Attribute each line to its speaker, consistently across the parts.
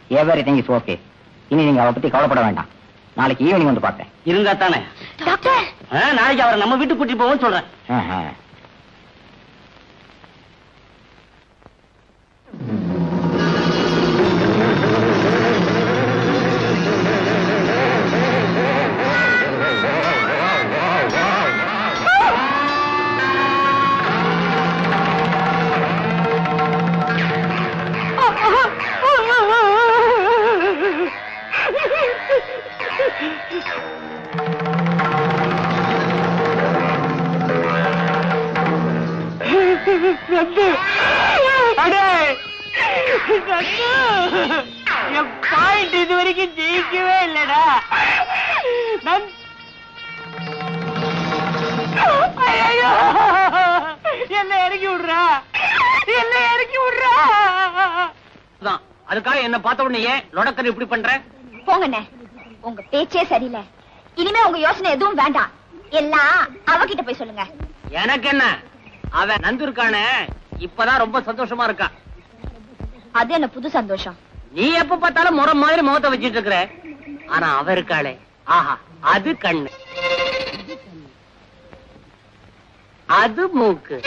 Speaker 1: Every thing is okay இனி நீங்க அவ பத்தி கவலைப்பட வேண்டாம் நாளைக்கு ஈவினிங் வந்து பார்த்தேன்
Speaker 2: இருந்தா தானே
Speaker 3: டாக்டர்
Speaker 2: நாளைக்கு அவரை நம்ம வீட்டுக்கு கூட்டிட்டு போவோம் சொல்றேன்
Speaker 4: என் பாயிண்ட் இது வரைக்கும் ஜெயிக்கவே இல்லடா நான் ஐயோ என்ன இறக்கி விடுறா என்ன இறக்கி விடுறா
Speaker 2: தான் அதுக்காக என்ன பார்த்த உடனே ஏன் லொடக்கன் இப்படி பண்ற
Speaker 3: போங்கண்ணே உங்க பேச்சே சரியில்லை இனிமே உங்க யோசனை எதுவும் வேண்டாம் எல்லாம் அவகிட்ட போய் சொல்லுங்க
Speaker 2: எனக்கு என்ன அவன் நந்து இருக்கானே இப்பதான் ரொம்ப சந்தோஷமா இருக்கான்
Speaker 3: அது என்ன புது சந்தோஷம்
Speaker 2: நீ எப்ப பார்த்தாலும் முறை மாதிரி முகத்தை வச்சிட்டு இருக்கிற ஆனா அவ இருக்காளே ஆஹா அது கண்ணு அது மூக்கு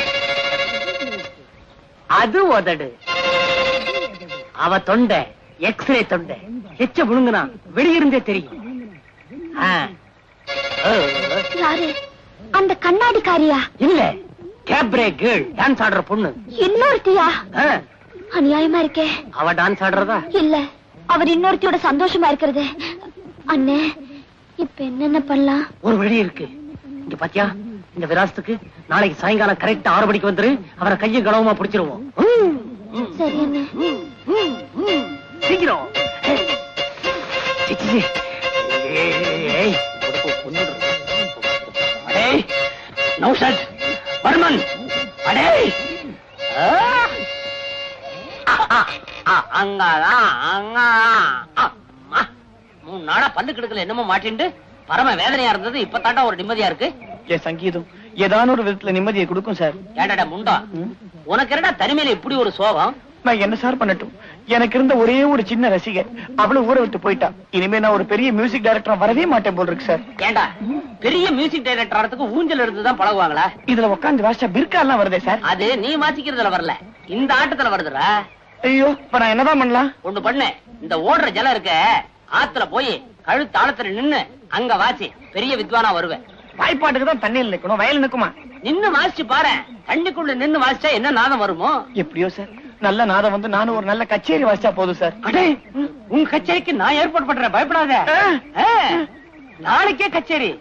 Speaker 2: அது உதடு அவ தொண்டை எக்ஸ்ரே தொண்டை எச்ச முழுங்குனா வெளியிருந்தே தெரியும் ஆ. ஓ.
Speaker 3: யாரு அந்த கண்ணாடிக்காரியா
Speaker 2: இல்ல கேப்ரே கேர்ள் டான்ஸ் ஆடுற பொண்ணு
Speaker 3: இன்னொருத்தியா
Speaker 2: ஆ.
Speaker 3: அநியாயமா இருக்கே
Speaker 2: அவ டான்ஸ் ஆடுறதா
Speaker 3: இல்ல அவர் இன்னொருத்தியோட சந்தோஷமா இருக்கிறது அண்ணே இப்ப என்னென்ன பண்ணலாம்
Speaker 2: ஒரு வழி இருக்கு இங்க பாத்தியா இந்த விராசத்துக்கு நாளைக்கு சாயங்காலம் கரெக்டா ஆறு மணிக்கு வந்துரு அவரை கையும் களவுமா பிடிச்சிருவோம் ம், ம்,
Speaker 3: சரி அண்ணே
Speaker 2: ம், ம், ம். சீக்கிரம் ஏய், சி, சி, சி. ஏய், ஏய், உனக்கு கொன்னுடுறேன். அடே நௌஷத் வர்மன் அடே ஆ. ஆ, ஆ, ஆ, அங்கதான் அங்கதான் அம்மா. மூணு நாளா பல்லு கிடுக்கல என்னமோ மாட்டிண்டு பரம வேதனையா இருந்தது இப்ப தாண்டா ஒரு நிம்மதியா இருக்கு
Speaker 4: என் சங்கீதம் ஏதான ஒரு விதத்துல நிம்மதியை கொடுக்கும் சார்
Speaker 2: ஏண்டாடா முண்டா உனக்கு என்னடா தனிமையில இப்படி ஒரு சோகம்
Speaker 4: நான் என்ன சார் பண்ணட்டும் எனக்கு இருந்த ஒரே ஒரு சின்ன ரசிகர் அவளும் ஊரை விட்டு போயிட்டா இனிமே நான் ஒரு பெரிய மியூசிக் டைரக்டர் வரவே மாட்டேன் போல் இருக்கு சார்
Speaker 2: ஏண்டா பெரிய மியூசிக் டைரக்டர் ஆறதுக்கு ஊஞ்சல் எடுத்துதான் பழகுவாங்களா
Speaker 4: இதுல உட்காந்து வாசிச்சா பிற்கா எல்லாம் வருதே சார்
Speaker 2: அது நீ வாசிக்கிறதுல வரல இந்த ஆட்டத்துல வருதுடா
Speaker 4: ஐயோ இப்ப நான் என்னதான் பண்ணலாம்
Speaker 2: ஒண்ணு பண்ணு இந்த ஓடுற ஜலம் இருக்க ஆத்துல போய் கழுத்து ஆழத்துல நின்னு அங்க வாசி பெரிய வித்வானா வருவேன்
Speaker 4: வாய்ப்பாட்டுக்கு தான் தண்ணியில் நிக்கணும் வயல் நிக்குமா
Speaker 2: நின்னு வாசிச்சு பாரு தண்ணிக்குள்ள நின்னு வாசிச்சா என்ன நாதம் வருமோ
Speaker 4: எப்படியோ சார் நல்ல நாதம் வந்து நானும் ஒரு நல்ல கச்சேரி வாசிச்சா போதும் சார்
Speaker 2: அடே உன் கச்சேரிக்கு நான் ஏற்பாடு பண்றேன் பயப்படாத
Speaker 4: ஆ.
Speaker 2: ஆ, நாளைக்கே கச்சேரி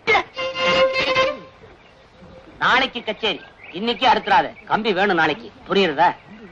Speaker 2: நாளைக்கு கச்சேரி இன்னைக்கு அறுத்துறாத கம்பி வேணும் நாளைக்கு புரியுறதா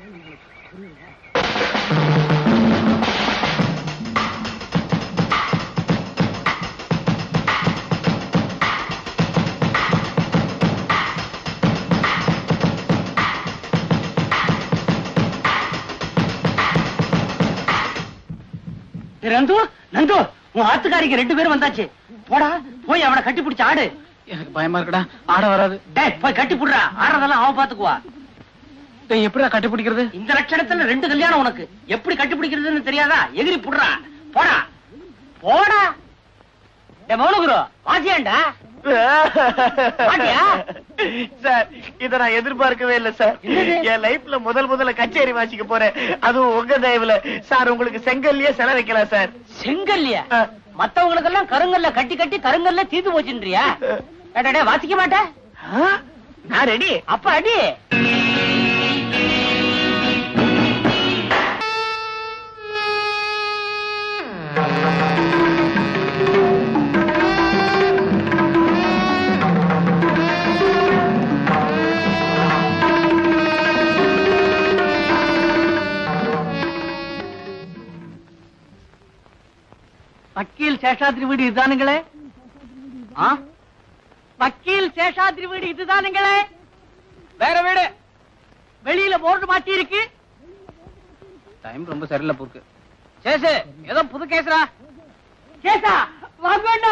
Speaker 2: ஏய், நந்து நந்து உன் ஆத்துக்காரிக்கு ரெண்டு பேரும் வந்தாச்சு போடா போய் அவனை கட்டி பிடிச்ச ஆடு
Speaker 4: எனக்கு பயமா இருக்குடா ஆட வராது
Speaker 2: டேய் போய் கட்டி புடுறா ஆடுறதெல்லாம் அவன் பாத்துக்குவா
Speaker 4: டேய் எப்படிடா கட்டி பிடிக்கிறது
Speaker 2: இந்த லட்சணத்துல ரெண்டு கல்யாணம் உனக்கு எப்படி கட்டி பிடிக்கிறதுன்னு தெரியாதா எகிரி புடுறா போடா போடா டேய் மௌனகுரு வாசியாண்டா பாட்டியா?
Speaker 4: சார் இத நான் எதிர்பார்க்கவே இல்ல சார்
Speaker 2: என்னது?
Speaker 4: என் லைஃப்ல முதல் முதல்ல கச்சேரி வாசிக்க போறேன் அதுவும் உங்க தயவுல சார் உங்களுக்கு செங்கல்லையே செல வைக்கலாம் சார்
Speaker 2: செங்கல்லையா
Speaker 4: ஆ.
Speaker 2: மத்தவங்களுக்கெல்லாம் கருங்கல்ல கட்டி கட்டி கருங்கல்ல தீந்து போச்சுன்றியா டேய், டேய், வாசிக்க மாட்டேன்
Speaker 4: ஆ? நான் ரெடி
Speaker 2: அப்ப அடி
Speaker 4: வக்கீல் சேஷாத்ரி வீடு இதுதானுங்களே
Speaker 2: ஆ?
Speaker 4: வக்கீல் சேஷாத்ரி வீடு இதுதானுங்களே வேற வீடு வெளியில போர்டு மாட்டி இருக்கு
Speaker 1: டைம் ரொம்ப சரியில்லை போருக்கு
Speaker 2: சேசு ஏதோ புது கேஸ்ரா
Speaker 4: கேசா வாங்கண்ணா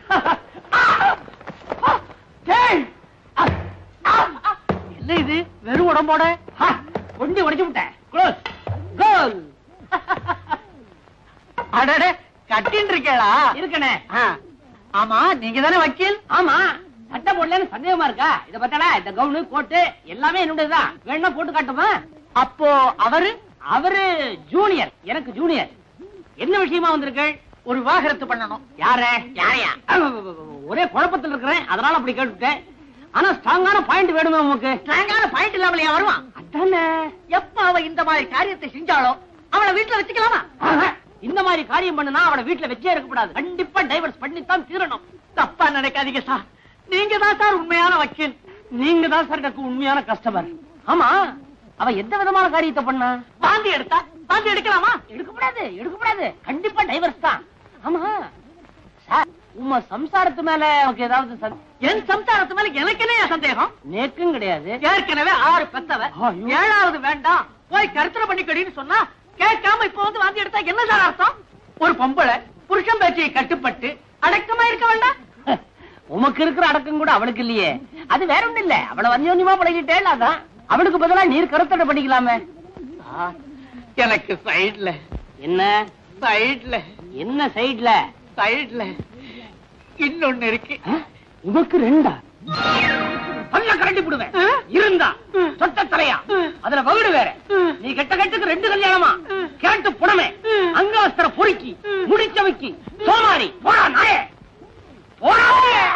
Speaker 2: என்ன இது வெறும் உடம்போட கொண்டி உடைச்சு விட்டேன் க்ளோஸ் கோல் அடடே கட்டின்னு இருக்கேளா
Speaker 5: இருக்கனே
Speaker 2: ஆமா நீங்க தானே வக்கீல்
Speaker 5: ஆமா சட்டை போடலன்னு சந்தேகமா இருக்கா இத பத்தாடா இந்த கவுனு கோட்டு எல்லாமே என்னுடையதுதான் வேணா போட்டு காட்டுமா
Speaker 2: அப்போ அவரு
Speaker 5: அவரு ஜூனியர் எனக்கு ஜூனியர் என்ன விஷயமா வந்திருக்கள்
Speaker 2: ஒரு விவாகரத்து பண்ணணும்
Speaker 5: யார யாரையா ஒரே குழப்பத்தில் இருக்கிறேன் அதனால அப்படி கேட்டுட்டேன் ஆனா ஸ்ட்ராங்கான பாயிண்ட் வேணுமே உமக்கு
Speaker 2: ஸ்ட்ராங்கான பாயிண்ட் இல்லாமலையா வருவான்
Speaker 5: அதானே
Speaker 2: எப்ப அவ இந்த மாதிரி காரியத்தை செஞ்சாலோ அவளை வீட்டுல வச்சுக்கலாமா
Speaker 5: ஆஹா, இந்த மாதிரி காரியம் பண்ணுனா அவளை வீட்டுல வச்சே இருக்கக்கூடாது கண்டிப்பா டைவர்ஸ் பண்ணித்தான் தீரணும்
Speaker 2: தப்பா நினைக்காதீங்க சார் நீங்க தான் சார் உண்மையான வக்கீல்
Speaker 5: நீங்க தான் சார் எனக்கு உண்மையான கஸ்டமர் ஆமா அவ எந்த விதமான காரியத்தை பண்ணா
Speaker 2: வாந்தி எடுத்தா வாந்தி எடுக்கலாமா
Speaker 5: எடுக்கக்கூடாது எடுக்கக்கூடாது கண்டிப்பா டைவர்ஸ் தான் ஆமா சார் உங்க சம்சாரத்து மேல உனக்கு ஏதாவது சந்-
Speaker 2: என் சம்சாரத்து மேல எனக்கு என்ன சந்தேகம்
Speaker 5: நேக்கும் கிடையாது
Speaker 2: ஏற்கனவே ஆறு பெத்தவ
Speaker 5: ஐயோ.
Speaker 2: ஏழாவது வேண்டாம் போய் கருத்தரை பண்ணிக்கடின்னு சொன்னா கேட்காம இப்ப வந்து வாந்தி எடுத்தா என்ன சார் அர்த்தம் ஒரு பொம்பளை புருஷன் பேச்சை கட்டுப்பட்டு அடக்கமா இருக்க வேண்டாம்
Speaker 5: உமக்கு இருக்கிற அடக்கம் கூட அவளுக்கு இல்லையே அது வேற ஒண்ணும் இல்ல அவளை வந்தியோன்யமா பழகிட்டேன் அதான் அவளுக்கு பதிலா நீர் கருத்தடை பண்ணிக்கலாமே
Speaker 2: எனக்கு சைடுல
Speaker 5: என்ன
Speaker 2: சைடுல
Speaker 5: என்ன சைடுல
Speaker 2: சைடுல இன்னொன்னு இருக்கு
Speaker 5: உமக்கு ரெண்டா பல்ல கரண்டி போடுவேன்
Speaker 2: ஆ?
Speaker 5: இருந்தா
Speaker 2: ம்.
Speaker 5: சொட்ட தலையா அதுல வகுடு வேற
Speaker 2: ம்.
Speaker 5: நீ கெட்ட கட்டுக்கு ரெண்டு கல்யாணமா
Speaker 2: ம்.
Speaker 5: கேட்டு புடமே
Speaker 2: ம்.
Speaker 5: அங்காஸ்திர பொறுக்கி முடிச்சவைக்கு சோமாரி போடா நாயே போடா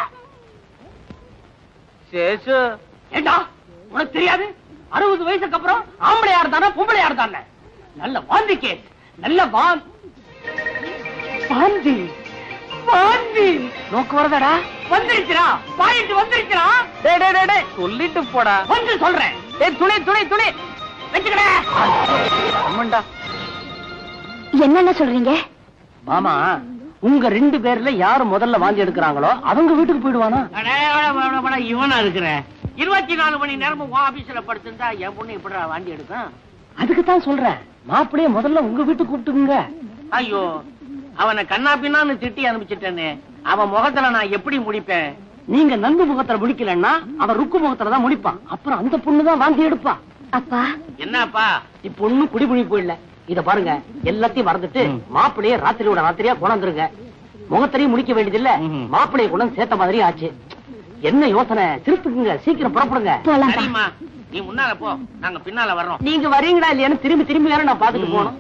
Speaker 2: சேசு
Speaker 5: ஏண்டா உனக்கு தெரியாது அறுபது வயசுக்கு அப்புறம் ஆம்பளையா இருந்தானா பொம்பளையா இருந்தானே நல்ல வாந்தி கேஸ் நல்ல வாந்தி
Speaker 2: வாந்தி வாந்தி
Speaker 5: நோக்கு வருதடா
Speaker 2: வந்துருச்சுடா பாயிண்ட் வந்துருச்சுடா
Speaker 5: டேய் டேய் டேய், டேய்
Speaker 2: சொல்லிட்டு போடா
Speaker 5: வந்து சொல்றேன் டேய் துணி துணி துணி வச்சுக்கடா
Speaker 2: ஆமாண்டா
Speaker 3: என்னென்ன சொல்றீங்க
Speaker 5: மாமா உங்க ரெண்டு பேர்ல யாரு முதல்ல வாந்தி எடுக்கிறாங்களோ அவங்க வீட்டுக்கு போயிடுவானா
Speaker 2: இவனா இருக்கிறேன் இருபத்தி நாலு மணி நேரமும் உன் ஆபீஸ்ல படுத்திருந்தா என் பொண்ணு எப்படிடா வாண்டி எடுக்கும்
Speaker 5: அதுக்கு தான் சொல்றேன் மாப்பிளைய முதல்ல உங்க வீட்டுக்கு கூப்பிட்டுங்க
Speaker 2: ஐயோ அவனை கண்ணா பின்னான்னு திட்டி அனுப்பிச்சிட்டேனே அவன் முகத்துல நான் எப்படி முடிப்பேன்
Speaker 5: நீங்க நந்து முகத்துல முடிக்கலன்னா அவன் ருக்கு முகத்துல தான் முடிப்பான் அப்புறம் அந்த பொண்ணு தான் வாந்தி எடுப்பா
Speaker 3: அப்பா
Speaker 2: என்னப்பா
Speaker 5: இப்ப ஒண்ணும் குடிபுடி போயிடல இத பாருங்க எல்லாத்தையும் மறந்துட்டு மாப்பிளைய ராத்திரியோட ராத்திரியா கொண்டாந்துருங்க முகத்திலையும் முடிக்க வேண்டியது இல்ல மாப்பிளைய கொண்டு சேர்த்த மாதிரி ஆச்சு என்ன யோசனை திருத்துக்குங்க சீக்கிரம் புறப்படுங்க
Speaker 3: போலாம்ப்பா
Speaker 2: சரிம்மா நீ முன்னால போ நாங்க பின்னால வர்றோம்
Speaker 5: நீங்க வரீங்களா இல்லையான்னு திரும்பி திரும்பி வேற நான் பாத்துட்டு போகணும்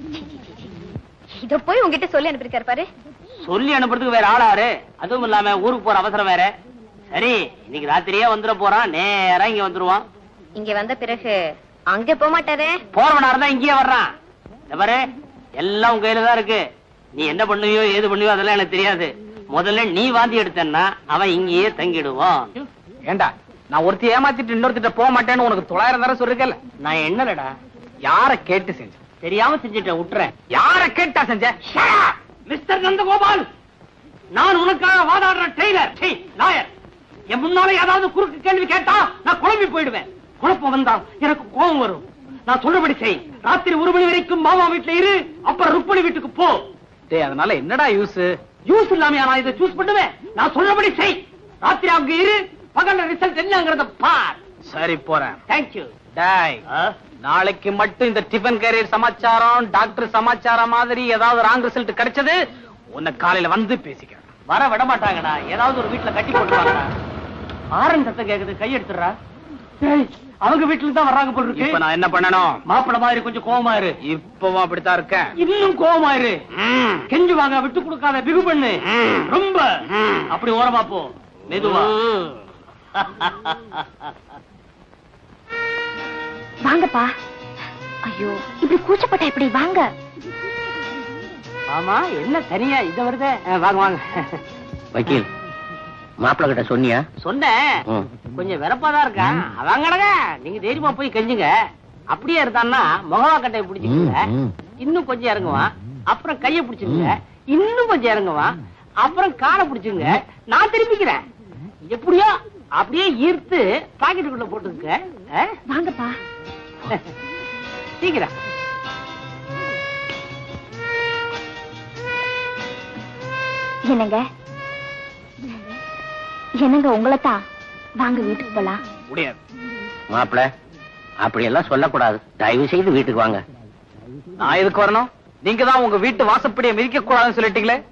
Speaker 3: இத போய் உங்ககிட்ட சொல்லி அனுப்பியிருக்காரு பாரு
Speaker 5: சொல்லி அனுப்புறதுக்கு வேற ஆளாரு அதுவும் இல்லாம ஊருக்கு போற அவசரம் வேற சரி இன்னைக்கு ராத்திரியே வந்துட போறான் நேரா இங்க வந்துருவான்
Speaker 3: இங்க வந்த பிறகு அங்க போக மாட்டாரே
Speaker 5: போறவனா இருந்தா இங்கேயே வர்றான் இந்த பாரு எல்லாம் உங்க கையில தான் இருக்கு நீ என்ன பண்ணுவியோ ஏது பண்ணுவியோ அதெல்லாம் எனக்கு தெரியாது முதல்ல நீ வாந்தி எடுத்தன்னா அவன் இங்கேயே தங்கிடுவான்
Speaker 1: ஏண்டா நான் ஒருத்தி ஏமாத்திட்டு இன்னொருத்திட்ட போக மாட்டேன்னு உனக்கு தொள்ளாயிரம் தடவை சொல்லிருக்கல
Speaker 5: நான் என்னலடா
Speaker 1: யார கேட்டு செஞ்ச
Speaker 5: தெரியாம செஞ்சுட்டேன் விட்டுறேன்
Speaker 1: யார கேட்டா செஞ்ச
Speaker 5: மிஸ்டர் நந்தகோபால் நான் உனக்காக வாதாடுற டெய்லர் சீ, லாயர் என் முன்னால ஏதாவது குறுக்கு கேள்வி கேட்டா நான் குழம்பி போயிடுவேன் குழப்பம் வந்தா எனக்கு கோபம் வரும் நான் சொல்றபடி செய் ராத்திரி ஒரு மணி வரைக்கும் மாமா வீட்டுல இரு அப்புறம் ருப்பணி வீட்டுக்கு போ
Speaker 1: டேய் அதனால என்னடா யூஸ்
Speaker 5: யூஸ் இல்லாம நான் இதை சூஸ் பண்ணுவேன் நான் சொல்றபடி செய் ராத்திரி அங்க இரு பகல்ல ரிசல்ட் என்னங்கறத பார்
Speaker 1: சரி போறேன்
Speaker 5: தேங்க்யூ
Speaker 1: டாய் நாளைக்கு மட்டும் இந்த டிஃபன் கேரியர் சமாச்சாரம் டாக்டர் சமாச்சாரம் மாதிரி ஏதாவது ராங் ரிசல்ட் கிடைச்சது உன்னை காலையில வந்து பேசிக்கிறேன்
Speaker 5: வர விட மாட்டாங்கடா ஏதாவது ஒரு வீட்டுல கட்டி போட்டுருவாங்கடா ஆரன் சத்தம் கேக்குது கை எடுத்துறா அவங்க வீட்டுல தான் வர்றாங்க போல
Speaker 1: இப்ப
Speaker 5: இருக்கு
Speaker 1: நான் என்ன பண்ணணும்
Speaker 5: மாப்பிள மாதிரி கொஞ்சம் கோவமா இரு
Speaker 1: இப்பவும் அப்படித்தான் இருக்கேன்
Speaker 5: இன்னும் கோவமா இரு
Speaker 1: ம்.
Speaker 5: கெஞ்சு வாங்க விட்டு கொடுக்காத பிகு பண்ணு
Speaker 1: ம்.
Speaker 5: ரொம்ப
Speaker 1: ம்.
Speaker 5: அப்படி ஓரமா போ மெதுவா
Speaker 1: ம்.
Speaker 3: வாங்கப்பா ஐயோ இப்படி கூச்சப்பட்டா எப்படி வாங்க
Speaker 5: ஆமா என்ன தனியா இத வருதே அஹ், வாங்க வாங்க
Speaker 1: வக்கீல் மாப்பிள்ள கிட்ட சொன்னியா
Speaker 5: சொன்னேன்
Speaker 1: ம்.
Speaker 5: கொஞ்சம் வெறப்பாதான் இருக்கான் அவங்கடங்க நீங்க தைரியமா போய் கெஞ்சுங்க அப்படியே இருந்தான்னா முகவா கட்டையை பிடிச்சுக்கங்க
Speaker 1: ம், ம்.
Speaker 5: இன்னும் கொஞ்சம் இறங்குவான் அப்புறம் கைய பிடிச்சுங்க இன்னும் கொஞ்சம் இறங்குவான் அப்புறம் காலை பிடிச்சுங்க நான் திரும்பிக்கிறேன் எப்படியோ அப்படியே ஈர்த்து பாக்கெட்டுக்குள்ள போட்டுக்க ஆ?
Speaker 3: வாங்கப்பா
Speaker 5: சீக்கிரம்
Speaker 3: என்னங்க என்னங்க உங்களைத்தான் வாங்க வீட்டுக்கு போலாம்
Speaker 1: முடியாது
Speaker 6: மாப்பிள அப்படி எல்லாம் சொல்லக்கூடாது தயவு செய்து வீட்டுக்கு வாங்க
Speaker 1: நான் எதுக்கு வரணும் நீங்க தான் உங்க வீட்டு வாசப்படியை மிதிக்க கூடாதுன்னு சொல்லிட்டீங்களே